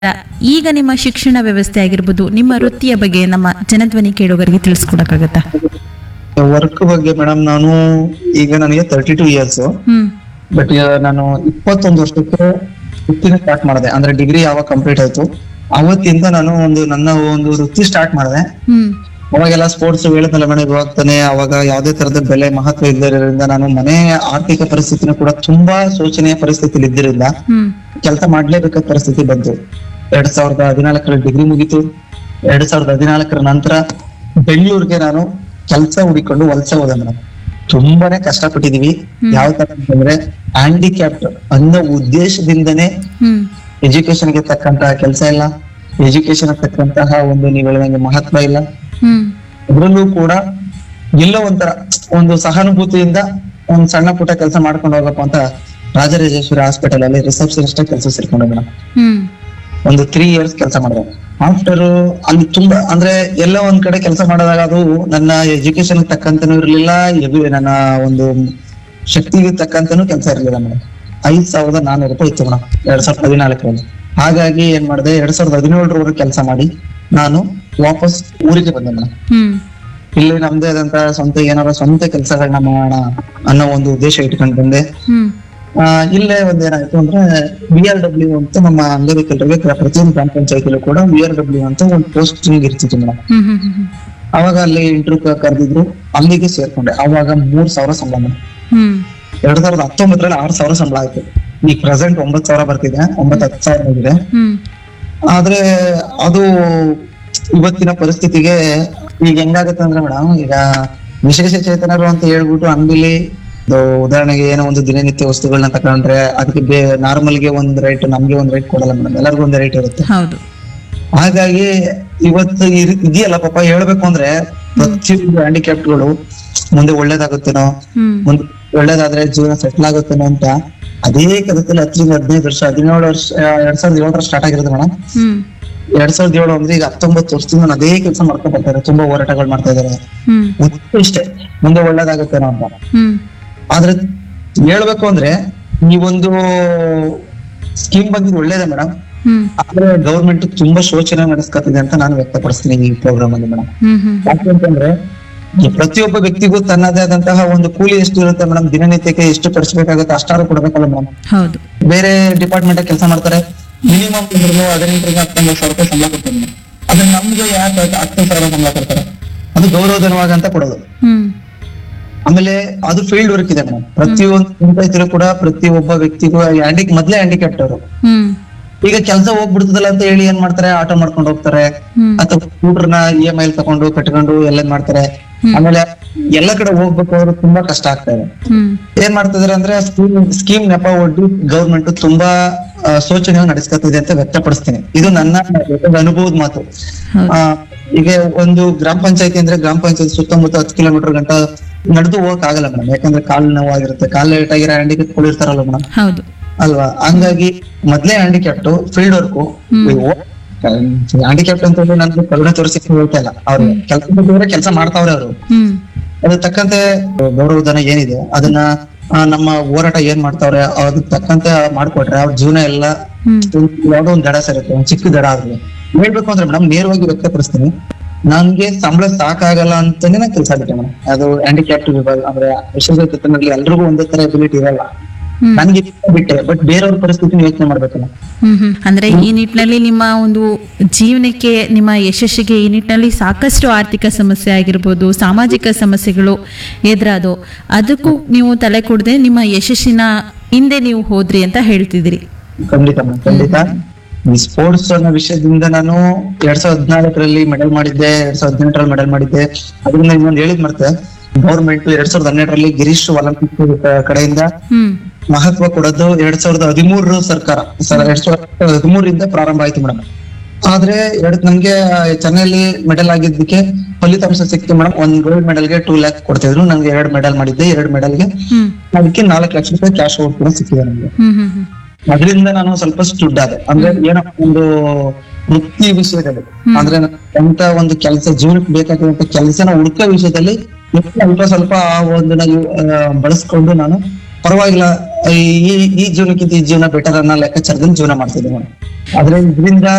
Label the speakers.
Speaker 1: ಈಗ ನಿಮ್ಮ ಶಿಕ್ಷಣ ವ್ಯವಸ್ಥೆ ಆಗಿರ್ಬೋದು ನಿಮ್ಮ ವೃತ್ತಿಯ ಬಗ್ಗೆ ನಮ್ಮ ಜನಧ್ವನಿ ಕೇಳುಗರಿಗೆ ತಿಳಿಸ್ಕೊಡಕ್ಕಾಗತ್ತಾ
Speaker 2: ವರ್ಕ್ ಬಗ್ಗೆ ಮೇಡಮ್ ನಾನು ಈಗ ನನಗೆ thirty two years
Speaker 1: hmm
Speaker 2: but ನಾನು ಇಪ್ಪತ್ತೊಂದು ವರ್ಷಕ್ಕೆ ವೃತ್ತಿನ ಸ್ಟಾರ್ಟ್ ಮಾಡಿದೆ ಅಂದ್ರೆ ಡಿಗ್ರಿ ಯಾವಾಗ ಕಂಪ್ಲೀಟ್ ಆಯ್ತು ಅವತ್ತಿಂದ ನಾನು ಒಂದು ನನ್ನ ಒಂದು ವೃತ್ತಿ ಸ್ಟಾರ್ಟ್ ಮಾಡಿದೆ
Speaker 1: ಹ್ಮ್
Speaker 2: ಅವಾಗೆಲ್ಲ ಸ್ಪೋರ್ಟ್ಸ್ ಹೇಳಿದ್ನಲ್ಲ ಮೇಡಮ್ ಇವಾಗ್ತಾನೆ ಅವಾಗ ಯಾವ್ದೇ ತರದ ಬೆಲೆ ಮಹತ್ವ ಇಲ್ಲದಿರೋದ್ರಿಂದ ನಾನು ಮನೆ ಆರ್ಥಿಕ ಪರಿಸ್ಥಿತಿನೂ ಕೂಡ ತುಂಬಾ ಶೋಚನೀಯ ಪರಿಸ್ಥಿತಿಲಿ ಇದ್ದಿರಿಂದ
Speaker 1: ಹ್ಮ್
Speaker 2: ಕೆಲಸ ಮಾಡ್ಲೇಬೇಕಾದ ಪರಿಸ್ಥಿತಿ ಬಂತು ಎರಡ್ ಸಾವಿರದ ಹದಿನಾಲ್ಕರಲ್ಲಿ ಡಿಗ್ರಿ ಮುಗೀತು ಎರಡ್ ಸಾವಿರದ ಹದಿನಾಲ್ಕರ ನಂತರ ಬೆಂಗಳೂರಿಗೆ ನಾನು ಕೆಲಸ ಹುಡಿಕೊಂಡು ವಲಸೆ ಹೋದೆ ಮೇಡಮ್ ತುಂಬಾನೇ ಕಷ್ಟಪಟ್ಟಿದೀವಿ ಯಾವ ತರ ಅಂತಂದ್ರೆ ಹ್ಯಾಂಡಿಕ್ಯಾಪ್ಟ್ ಅನ್ನೋ ಉದ್ದೇಶದಿಂದನೇ
Speaker 1: ಹ್ಮ್
Speaker 2: ಎಜುಕೇಶನ್ ಗೆ ತಕ್ಕಂತಹ ಕೆಲಸ ಇಲ್ಲ ಎಜುಕೇಶನ್ ತಕ್ಕಂತಹ ಒಂದು ನೀವು ಹೇಳಿದಂಗೆ ಮಹತ್ವ ಇಲ್ಲ
Speaker 1: ಹ್ಮ್
Speaker 2: ಅದ್ರಲ್ಲೂ ಕೂಡ ಎಲ್ಲೋ ಒಂಥರ ಒಂದು ಸಹಾನುಭೂತಿಯಿಂದ ಒಂದ್ ಸಣ್ಣ ಪುಟ್ಟ ಕೆಲಸ ಮಾಡ್ಕೊಂಡು ಹೋಗಪ್ಪ ಅಂತ ರಾಜರಾಜೇಶ್ವರಿ ಹಾಸ್ಪಿಟಲ್ ಅಲ್ಲಿ ರಿಸೆಪ್ಷನಿಸ್ಟ್ ಕೆಲಸ ಸೇರ್ಕೊಂಡೆ ಮೇಡಮ್
Speaker 1: ಹ್ಮ್
Speaker 2: ಒಂದು ತ್ರೀ ಇಯರ್ಸ್ ಕೆಲಸ ಮಾಡಿದೆ ಆಫ್ಟರ್ ಅಲ್ಲಿ ತುಂಬಾ ಅಂದ್ರೆ ಎಲ್ಲ ಒಂದ್ ಕಡೆ ಕೆಲಸ ಮಾಡಿದಾಗ ಅದು ನನ್ನ ಎಜುಕೇಶನ್ ತಕ್ಕಂತನೂ ಇರ್ಲಿಲ್ಲ ಎದು ನನ್ನ ಒಂದು ಶಕ್ತಿಗೆ ತಕ್ಕಂತನೂ ಕೆಲಸ ಇರ್ಲಿಲ್ಲ ಮೇಡಮ್ ಐದ್ ಸಾವಿರದ ನಾನೂರು ರೂಪಾಯಿ ಇತ್ತು ಮೇಡಮ್ ಎರಡ್ ಸಾವಿರದ ಹದಿನಾಲ್ಕರಲ್ಲಿ ಹಾಗಾಗಿ ಏನ್ ಮಾಡಿದೆ ಎರಡ್ ಸಾವಿರದ ಹದಿನೇಳರವರೆಗೆ ಕೆಲಸ ಮಾಡಿ ನಾನು ವಾಪಸ್ ಊರಿಗೆ ಬಂದೆ ಮೇಡಮ್
Speaker 1: ಹ್ಮ್
Speaker 2: ಇಲ್ಲಿ ನಮ್ದೇ ಆದಂತ ಸ್ವಂತ ಏನಾರ ಸ್ವಂತ ಕೆಲಸಗಳನ್ನ ಮಾಡೋಣ ಅನ್ನೋ ಒಂದು ಉದ್ದೇಶ ಇಟ್ಕೊಂಡು ಬಂದೆ
Speaker 1: ಹ್ಮ್
Speaker 2: ಆ, ಇಲ್ಲೇ ಒಂದ್ ಏನಾಯ್ತು ಅಂದ್ರೆ ಬಿ ಆರ್ ಡಬ್ಲ್ಯೂ ಅಂತ ನಮ್ಮ ಅಂಗವಿಕಲರಿಗೆ ಗ್ರಾ- ಪ್ರತಿಯೊಂದು ಗ್ರಾಮ ಪಂಚಾಯತಿಲೂ ಕೂಡ ಬಿ ಆರ್ ಡಬ್ಲ್ಯೂ ಅಂತ ಒಂದು ಪೋಸ್ಟಿಂಗ್ ಇರ್ತಿತ್ತು ಮೇಡಮ್
Speaker 1: ಹ್ಮ್ ಹ್ಮ್ ಹ್ಮ್
Speaker 2: ಅವಾಗ ಅಲ್ಲಿ ಇಂಟರ್ವ್ಯೂ ಕರೆದಿದ್ರು ಅಲ್ಲಿಗೆ ಸೇರ್ಕೊಂಡೆ ಅವಾಗ ಮೂರ್ ಸಾವಿರ ಸಂಬಳ ಮೇಡಮ್
Speaker 1: ಹ್ಮ್
Speaker 2: ಎರಡ್ ಸಾವಿರದ ಹತ್ತೊಂಬತ್ತರಲ್ಲಿ ಆರ್ ಸಾವಿರ ಸಂಬಳ ಆಯ್ತು ಈಗ ಪ್ರೆಸೆಂಟ್ ಒಂಬತ್ ಸಾವಿರ ಬರ್ತಿದೆ ಒಂಬತ್ತು ಹತ್ತು ಸಾವಿರ ಆಗಿದೆ
Speaker 1: ಹ್ಮ್
Speaker 2: ಆದ್ರೆ ಅದು ಇವತ್ತಿನ ಪರಿಸ್ಥಿತಿಗೆ ಈಗ ಹೆಂಗಾಗತ್ತೆ ಅಂದ್ರೆ ಮೇಡಮ್ ಈಗ ವಿಶೇಷ ಚೇತನರು ಅಂತ ಹೇಳ್ಬಿಟ್ಟು ಅಂಗಡಿಲಿ ಇದು ಉದಾಹರಣೆಗೆ ಏನೋ ಒಂದು ದಿನನಿತ್ಯ ವಸ್ತುಗಳನ್ನ ತಕೊಂಡ್ರೆ ಅದಕ್ಕೆ ಬೇ ನಾರ್ಮಲ್ ಗೆ ಒಂದ್ ರೇಟ್ ನಮ್ಗೆ ಒಂದ್ ರೇಟ್ ಕೊಡಲ್ಲ ಮೇಡಮ್ ಎಲ್ಲರಿಗೂ ಒಂದ್ ರೇಟ್ ಇರುತ್ತೆ
Speaker 1: ಹೌದು
Speaker 2: ಹಾಗಾಗಿ ಇವತ್ತು ಇರ್- ಇದೆಯಲ್ಲ ಪಾಪ ಹೇಳ್ಬೇಕು ಅಂದ್ರೆ ಪ್ರತಿಯೊಂದು ಹ್ಯಾಂಡಿಕ್ಯಾಪ್ಟ್ಗಳು ಮುಂದೆ ಒಳ್ಳೇದಾಗುತ್ತೇನೋ
Speaker 1: ಹ್ಮ್
Speaker 2: ಮುಂದೆ ಒಳ್ಳೇದಾದ್ರೆ ಜೀವನ ಸೆಟ್ಲ್ ಆಗುತ್ತೇನೋ ಅಂತ ಅದೇ ಕದದಲ್ಲಿ ಹತ್ತರಿಂದ ಹದಿನೈದು ವರ್ಷ ಹದಿನೇಳು ವರ್ಷ ಎರಡ್ ಸಾವಿರದ ಏಳರ ಸ್ಟಾರ್ಟ್ ಆಗಿರೋದು ಮೇಡಮ್
Speaker 1: ಹ್ಮ್
Speaker 2: ಎರಡ್ ಸಾವಿರದ ಏಳು ಅಂದ್ರೆ ಈಗ ಹತ್ತೊಂಬತ್ತು ವರ್ಷದಿಂದ ನಾನು ಅದೇ ಕೆಲಸ ಮಾಡ್ಕೊಂಡ್ ಬರ್ತಾರೆ ತುಂಬಾ ಹೋರಾಟಗಳು ಮಾಡ್ತಾ ಇದಾರೆ
Speaker 1: ಹ್ಮ್
Speaker 2: ಉದ್ದೇಶ ಇಷ್ಟೇ ಮುಂದೆ ಒಳ್ಳೇದಾಗುತ್ತೇನೋ ಅಂತ
Speaker 1: ಹ್ಮ್
Speaker 2: ಆದ್ರೆ ಹೇಳ್ಬೇಕು ಅಂದ್ರೆ ಈ ಒಂದು ಸ್ಕೀಮ್ ಬಂದಿದ್ದು ಒಳ್ಳೇದೇ ಮೇಡಮ್
Speaker 1: ಹ್ಮ್
Speaker 2: ಆದ್ರೆ ಗೌರ್ಮೆಂಟ್ ತುಂಬಾ ಶೋಚನೆ ನಡೆಸ್ಕೊತಿದೆ ಅಂತ ನಾನು ವ್ಯಕ್ತಪಡಿಸ್ತೀನಿ ಈ ಪ್ರೋಗ್ರಾಮ್ ಅಲ್ಲಿ ಮೇಡಮ್
Speaker 1: ಹ್ಮ್ ಹ್ಮ್
Speaker 2: ಯಾಕೆಂತಂದ್ರೆ ಈ ಪ್ರತಿಯೊಬ್ಬ ವ್ಯಕ್ತಿಗೂ ತನ್ನದೇ ಆದಂತಹ ಒಂದು ಕೂಲಿ ಎಷ್ಟು ಇರುತ್ತೆ ಮೇಡಮ್ ದಿನನಿತ್ಯಕ್ಕೆ ಎಷ್ಟು ಖರ್ಚಬೇಕಾಗುತ್ತೆ ಅಷ್ಟಾರು ಕೊಡ್ಬೇಕಲ್ಲ ಮೇಡಮ್
Speaker 1: ಹೌದು
Speaker 2: ಬೇರೆ ಡಿಪಾರ್ಟ್ಮೆಂಟ್ ಕೆಲಸ ಮಾಡ್ತಾರೆ ಮಿನಿಮಮ್ ಹದಿನೆಂಟರಿಂದ ಹತ್ತೊಂಬತ್ತು ಸಾವಿರ ರೂಪಾಯಿ ಸಂಬಳ ಕೊಡ್ತಾರೆ madam. ಅದ್ರ ನಮ್ಗೆ ಯಾಕೆ ಹತ್ತು ಸಾವಿರ ಸಂಬಳ ಕೊಡ್ತಾರೆ ಅದು ಗೌರವಧನವಾಗಿ ಅಂತ ಕೊಡೋದು
Speaker 1: ಹ್ಮ್
Speaker 2: ಆಮೇಲೆ ಅದು ಫೀಲ್ಡ್ ವರ್ಕ್ ಇದೆ ಮೇಡಮ್ ಪ್ರತಿಯೊಂದು ಪಂಚಾಯತಿಲೂ ಕೂಡ ಪ್ರತಿಯೊಬ್ಬ ವ್ಯಕ್ತಿಗೂ ಹ್ಯಾಂಡಿ ಮೊದ್ಲೇ ಹ್ಯಾಂಡಿಕ್ಯಾಪ್ಟ್ ಅವರು
Speaker 1: ಹ್ಮ್
Speaker 2: ಈಗ ಕೆಲಸ ಹೋಗ್ಬಿಡ್ತದಲ್ಲ ಅಂತ ಹೇಳಿ ಏನ್ ಮಾಡ್ತಾರೆ ಆಟೋ ಮಾಡ್ಕೊಂಡು ಹೋಗ್ತಾರೆ
Speaker 1: ಹ್ಮ್
Speaker 2: ಅಥವಾ ಸ್ಕೂಟರ್ನ ಇ ಎಂ ಐ ತಗೊಂಡು ಕಟ್ಕೊಂಡು ಎಲ್ಲ ಮಾಡ್ತಾರೆ ಆಮೇಲೆ ಎಲ್ಲ ಕಡೆ ಹೋಗ್ಬೇಕು ಅವ್ರು ತುಂಬಾ ಕಷ್ಟ ಆಗ್ತಾ ಇದೆ
Speaker 1: ಹ್ಮ್
Speaker 2: ಏನ್ ಮಾಡ್ತಿದಾರೆ ಅಂದ್ರೆ ಸ್ಕೀಮ್ ಸ್ಕೀಮ್ ನೆಪ ಒಡ್ಡಿ ಗೌರ್ಮೆಂಟ್ ತುಂಬಾ ಆ, ಶೋಚನೀಯವಾಗಿ ನಡೆಸ್ಕೊತಿದೆ ಅಂತ ವ್ಯಕ್ತಪಡಿಸ್ತೀನಿ ಇದು ನನ್ನ ಒಂದು ಅನುಭವದ ಮಾತು
Speaker 1: ಹೌದು
Speaker 2: ಆ, ಈಗ ಒಂದು ಗ್ರಾಮ ಪಂಚಾಯತಿ ಅಂದ್ರೆ ಗ್ರಾಮ ಪಂಚಾಯತಿ ಸುತ್ತಮುತ್ತ ಹತ್ತು ಕಿಲೋಮೀಟರ್ ಗಂಟ ನಡೆದು ಹೋಗಕ್ ಆಗಲ್ಲ ಮೇಡಮ್ ಯಾಕಂದ್ರೆ ಕಾಲ್ ನೋವಾಗಿರುತ್ತೆ ಕಾಲ್ ಲೇಟ್ ಆಗಿರೋ ಹ್ಯಾಂಡಿಕ್ಯಾಪ್ ಇರ್ತಾರಲ್ಲ ಮೇಡಮ್
Speaker 1: ಹೌದು
Speaker 2: ಅಲ್ವಾ ಹಂಗಾಗಿ ಮೊದ್ಲೇ ಹ್ಯಾಂಡಿಕ್ಯಾಪ್ಟ್ ಫೀಲ್ಡ್ ವರ್ಕು ಹ್ಯಾಂಡಿಕ್ಯಾಪ್ಟ್ ಅಂತ ಹೇಳಿ ನನ್ಗೆ ಕರುಣೆ ತೋರಿಸಿ ಹೇಳ್ತಾ ಇಲ್ಲ ಅವ್ರು ಕೆಲಸ ಕೆಲಸ ಮಾಡ್ತಾವ್ರೆ ಅವರು
Speaker 1: ಹ್ಮ್
Speaker 2: ಅದ್ರ ತಕ್ಕಂತೆ ಗೌರವಧನ ಏನಿದೆ ಅದನ್ನ ಆ, ನಮ್ಮ ಹೋರಾಟ ಏನ್ ಮಾಡ್ತಾವ್ರೆ ಅದಕ್ಕೆ ತಕ್ಕಂತೆ ಮಾಡ್ಕೊಟ್ರೆ ಅವ್ರ ಜೀವನ ಎಲ್ಲ
Speaker 1: ಹ್ಮ್
Speaker 2: ಯಾವ್ದೋ ಒಂದ್ ದಡ ಸೇರುತ್ತೆ ಒಂದ್ ಚಿಕ್ಕ ದಡ ಆದ್ರೆ ಹೇಳ್ಬೇಕು ಅಂದ್ರೆ ಮೇಡಮ್ ನೇರವಾಗಿ ವ್ಯಕ್ತಪಡಿಸ್ತೀನಿ ನನ್ಗೆ ಸಂಬಳ ಸಾಕಾಗಲ್ಲ ಅಂತಾನೆ ನಾನು ಕೆಲಸ ಬಿಟ್ಟೆ ಮೇಡಮ್ ಅದು ಹ್ಯಾಂಡಿಕ್ಯಾಪ್ಟ್ ವಿಭಾಗ ಅಂದ್ರೆ ವಿಶೇಷ ಎಲ್ರಿಗೂ ಒಂದೇ ತರ ಎಬಿಲಿಟಿ ಇರಲ್ಲ
Speaker 1: ಹ್ಮ್.
Speaker 2: ನನ್ಗೆ ಇಷ್ಟ ಬಿಟ್ಟೆ ಬಟ್ ಬೇರೆಯವ್ರ ಪರಿಸ್ಥಿತಿ ಯೋಚನೆ ಮಾಡ್ಬೇಕಲ್ಲ
Speaker 1: ಹ್ಮ್ ಹ್ಮ್ ಅಂದ್ರೆ ಈ ನಿಟ್ಟಿನಲ್ಲಿ ನಿಮ್ಮ ಒಂದು ಜೀವನಕ್ಕೆ ನಿಮ್ಮ ಯಶಸ್ಸಿಗೆ ಈ ನಿಟ್ಟಿನಲ್ಲಿ ಸಾಕಷ್ಟು ಆರ್ಥಿಕ ಸಮಸ್ಯೆ ಆಗಿರ್ಬೋದು ಸಾಮಾಜಿಕ ಸಮಸ್ಯೆಗಳು ಎದುರಾದವು ಅದಕ್ಕೂ ನೀವು ತಲೆ ಕೊಡದೆ ನಿಮ್ಮ ಯಶಸ್ಸಿನ ಹಿಂದೆ ನೀವು ಹೋದ್ರಿ ಅಂತ ಹೇಳ್ತಿದ್ರಿ
Speaker 2: ಖಂಡಿತ ಮೇಡಮ್ ಖಂಡಿತ ಈ ಸ್ಪೋರ್ಟ್ಸ್ ಅನ್ನೋ ವಿಷಯದಿಂದ ನಾನು ಎರಡ್ ಸಾವಿರದ ಹದಿನಾಲ್ಕರಲ್ಲಿ ಮೆಡಲ್ ಮಾಡಿದ್ದೆ ಎರಡ್ ಸಾವಿರದ ಹದಿನೆಂಟರಲ್ಲಿ ಮೆಡಲ್ ಮಾಡಿದ್ದೆ ಅದರಿಂದ ಇನ್ನೊಂದು ಹೇಳಿದ್ ಮತ್ತೆ ಗೌರ್ಮೆಂಟ್ ಎರಡ್ ಸಾವಿರದ ಹನ್ನೆರಡರಲ್ಲಿ ಗಿರೀಶ್ ಒಲಿಂಪಿಕ್ ಕಡೆಯಿಂದ
Speaker 1: ಹ್ಮ್
Speaker 2: ಮಹತ್ವ ಕೊಡೋದು ಎರಡ್ ಸಾವಿರದ ಹದಿಮೂರರ ಸರ್ಕಾರ ಸರ್ ಎರಡ್ ಸಾವಿರದ ಹದಿಮೂರರಿಂದ ಪ್ರಾರಂಭ ಆಯ್ತು ಮೇಡಮ್ ಆದ್ರೆ ಎರಡ್ ನಮ್ಗೆ ಚೆನ್ನೈಲಿ ಮೆಡಲ್ ಆಗಿದ್ದಕ್ಕೆ ಫಲಿತಾಂಶ ಸಿಕ್ತು ಮೇಡಮ್ ಒಂದ್ ಗೋಲ್ಡ್ ಮೆಡಲ್ಗೆ ಟೂ ಲ್ಯಾಕ್ ಕೊಡ್ತಿದ್ರು ನನ್ಗೆ ಎರಡ್ ಮೆಡಲ್ ಮಾಡಿದ್ದೆ ಎರಡ್ ಮೆಡಲ್ಗೆ
Speaker 1: ಹ್ಮ್
Speaker 2: ಅದಕ್ಕೆ ನಾಲ್ಕು ಲಕ್ಷ ರೂಪಾಯಿ ಕ್ಯಾಶ್ ಔಟ್ ಕೂಡ ಸಿಕ್ಕಿದೆ ನಮ್ಗೆ
Speaker 1: ಹ್ಮ್ ಹ್ಮ್ ಹ್ಮ್
Speaker 2: ಅದರಿಂದ ನಾನು ಸ್ವಲ್ಪ ಸ್ಟುಡ್ ಆದೆ ಅಂದ್ರೆ ಏನೋ ಒಂದು ವೃತ್ತಿ ವಿಷಯದಲ್ಲಿ ಅಂದ್ರೆ ನನ್ನ ಸ್ವಂತ ಒಂದು ಕೆಲಸ ಜೀವನಕ್ಕೆ ಬೇಕಾಗಿರುವಂತ ಕೆಲಸನ ಹುಡುಕೋ ವಿಷಯದಲ್ಲಿ ಎಷ್ಟು ಅಲ್ಪ ಸ್ವಲ್ಪ ಆ ಒಂದು ಬಳಸ್ಕೊಂಡು ನಾನು ಪರವಾಗಿಲ್ಲ ಈ ಈ ಜೀವನಕ್ಕಿಂತ ಈ ಜೀವನ ಬೆಟರ್ ಅನ್ನೋ ಲೆಕ್ಕಾಚಾರದಲ್ಲಿ ಜೀವನ ಮಾಡ್ತಿದ್ದೆ ಮೇಡಮ್ ಆದ್ರೆ ಇದರಿಂದ